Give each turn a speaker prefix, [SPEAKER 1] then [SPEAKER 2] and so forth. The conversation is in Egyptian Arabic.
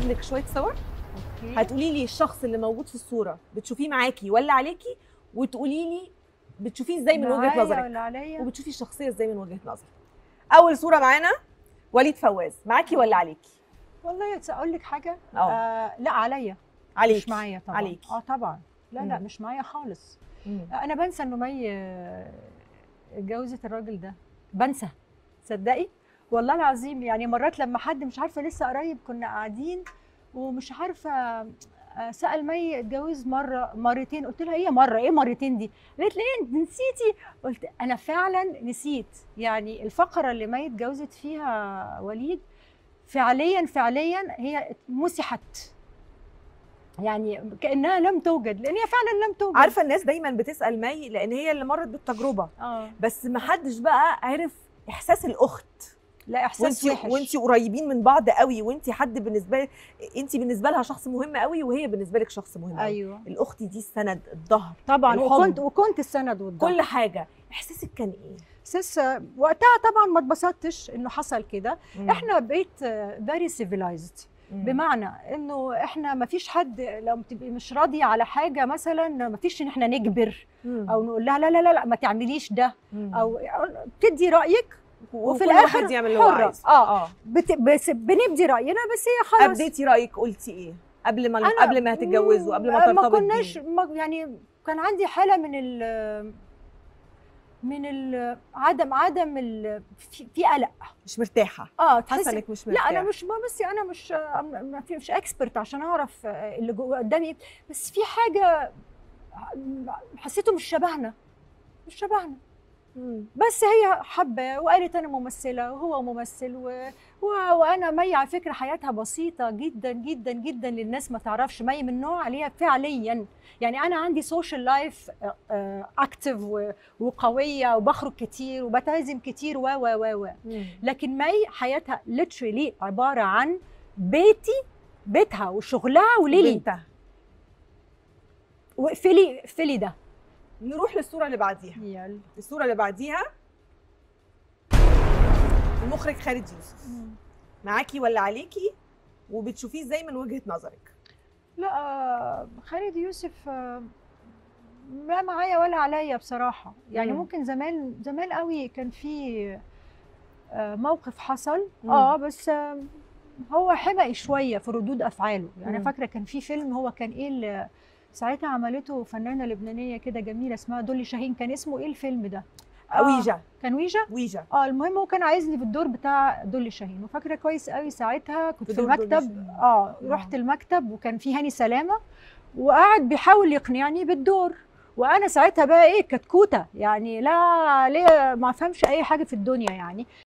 [SPEAKER 1] لك شويه صور
[SPEAKER 2] اوكي
[SPEAKER 1] هتقولي لي الشخص اللي موجود في الصوره بتشوفيه معاكي ولا عليكي وتقولي لي بتشوفيه ازاي من وجهه
[SPEAKER 2] معايا
[SPEAKER 1] نظرك
[SPEAKER 2] ولا عليا
[SPEAKER 1] وبتشوفي الشخصيه ازاي من وجهه نظرك اول صوره معانا وليد فواز معاكي ولا عليكي
[SPEAKER 2] والله اقول لك حاجه
[SPEAKER 1] اه
[SPEAKER 2] آه لا عليا
[SPEAKER 1] عليكي
[SPEAKER 2] مش معايا طبعا
[SPEAKER 1] عليكي.
[SPEAKER 2] اه طبعا لا لا
[SPEAKER 1] مم.
[SPEAKER 2] مش معايا خالص
[SPEAKER 1] مم.
[SPEAKER 2] انا بنسى انه مي آه، اتجوزت الراجل ده بنسى تصدقي والله العظيم يعني مرات لما حد مش عارفه لسه قريب كنا قاعدين ومش عارفه آه، سال مي اتجوز مره مرتين قلت لها ايه مره ايه مرتين دي قالت لي ايه انت نسيتي قلت انا فعلا نسيت يعني الفقره اللي مي اتجوزت فيها وليد فعليا فعليا هي مسحت يعني كانها لم توجد لان هي فعلا لم توجد
[SPEAKER 1] عارفه الناس دايما بتسال مي لان هي اللي مرت بالتجربه
[SPEAKER 2] اه
[SPEAKER 1] بس ما حدش بقى عرف احساس الاخت
[SPEAKER 2] لا احساس
[SPEAKER 1] وانت
[SPEAKER 2] وحش
[SPEAKER 1] وانت قريبين من بعض قوي وانت حد بالنسبه انت بالنسبه لها شخص مهم قوي وهي بالنسبه لك شخص مهم قوي
[SPEAKER 2] ايوه
[SPEAKER 1] الاخت دي السند الظهر
[SPEAKER 2] طبعا
[SPEAKER 1] الحضن.
[SPEAKER 2] وكنت وكنت السند والظهر
[SPEAKER 1] كل حاجه احساسك كان ايه
[SPEAKER 2] سيس وقتها طبعا ما اتبسطتش انه حصل كده
[SPEAKER 1] مم.
[SPEAKER 2] احنا بقيت فيري سيفيلايزد
[SPEAKER 1] مم.
[SPEAKER 2] بمعنى انه احنا ما فيش حد لو بتبقي مش راضيه على حاجه مثلا ما فيش ان احنا نجبر
[SPEAKER 1] مم.
[SPEAKER 2] او نقول لها لا لا لا, لا ما تعمليش ده
[SPEAKER 1] مم.
[SPEAKER 2] او تدي رايك وفي
[SPEAKER 1] وكل
[SPEAKER 2] الآخر
[SPEAKER 1] واحد يعمل اللي هو
[SPEAKER 2] حرة.
[SPEAKER 1] عايزه
[SPEAKER 2] اه
[SPEAKER 1] اه
[SPEAKER 2] بت... بس بنبدي راينا بس هي خلاص
[SPEAKER 1] ابديتي رايك قلتي ايه قبل ما
[SPEAKER 2] أنا-
[SPEAKER 1] قبل ما هتتجوزوا قبل ما
[SPEAKER 2] مم،
[SPEAKER 1] ترتبطوا
[SPEAKER 2] ما كناش ما يعني كان عندي حاله من ال من ال عدم عدم ال في, في قلق
[SPEAKER 1] مش مرتاحه
[SPEAKER 2] اه
[SPEAKER 1] حاسه
[SPEAKER 2] تحسي
[SPEAKER 1] انك مش
[SPEAKER 2] لا
[SPEAKER 1] مرتاحه
[SPEAKER 2] انا مش ما بس انا مش ما في مش اكسبرت عشان اعرف اللي جوه قدامي بس في حاجه حسيته مش شبهنا مش شبهنا
[SPEAKER 1] مم.
[SPEAKER 2] بس هي حبه وقالت انا ممثله وهو ممثل و... و... وانا مي على فكره حياتها بسيطه جدا جدا جدا للناس ما تعرفش مي من النوع اللي هي فعليا يعني انا عندي سوشيال لايف اكتف وقويه وبخرج كتير وبتعزم كتير و و و و
[SPEAKER 1] مم.
[SPEAKER 2] لكن مي حياتها ليترلي عباره عن بيتي بيتها وشغلها وليلي
[SPEAKER 1] بنتها
[SPEAKER 2] واقفلي اقفلي ده
[SPEAKER 1] نروح للصوره اللي بعديها
[SPEAKER 2] يلا
[SPEAKER 1] الصوره اللي بعديها المخرج خالد يوسف معاكي ولا عليكي وبتشوفيه ازاي من وجهه نظرك
[SPEAKER 2] لا آه، خالد يوسف آه، لا معايا ولا عليا بصراحة يعني
[SPEAKER 1] مم.
[SPEAKER 2] ممكن زمان زمان قوي كان في آه، موقف حصل
[SPEAKER 1] مم.
[SPEAKER 2] اه بس آه، هو حمقي شوية في ردود أفعاله يعني
[SPEAKER 1] مم.
[SPEAKER 2] فاكرة كان في فيلم هو كان ايه اللي ساعتها عملته فنانة لبنانية كده جميلة اسمها دولي شاهين كان اسمه ايه الفيلم ده؟ آه،
[SPEAKER 1] ويجا
[SPEAKER 2] كان ويجا؟
[SPEAKER 1] ويجا
[SPEAKER 2] اه المهم هو كان عايزني في الدور بتاع دولي شاهين وفاكره كويس قوي ساعتها كنت
[SPEAKER 1] في
[SPEAKER 2] في
[SPEAKER 1] دور دولي
[SPEAKER 2] المكتب
[SPEAKER 1] شاهين.
[SPEAKER 2] اه
[SPEAKER 1] آه.
[SPEAKER 2] رحت المكتب وكان في هاني سلامه وقعد بيحاول يقنعني بالدور وانا ساعتها بقى ايه كتكوته يعني لا ليه ما افهمش اي حاجه في الدنيا يعني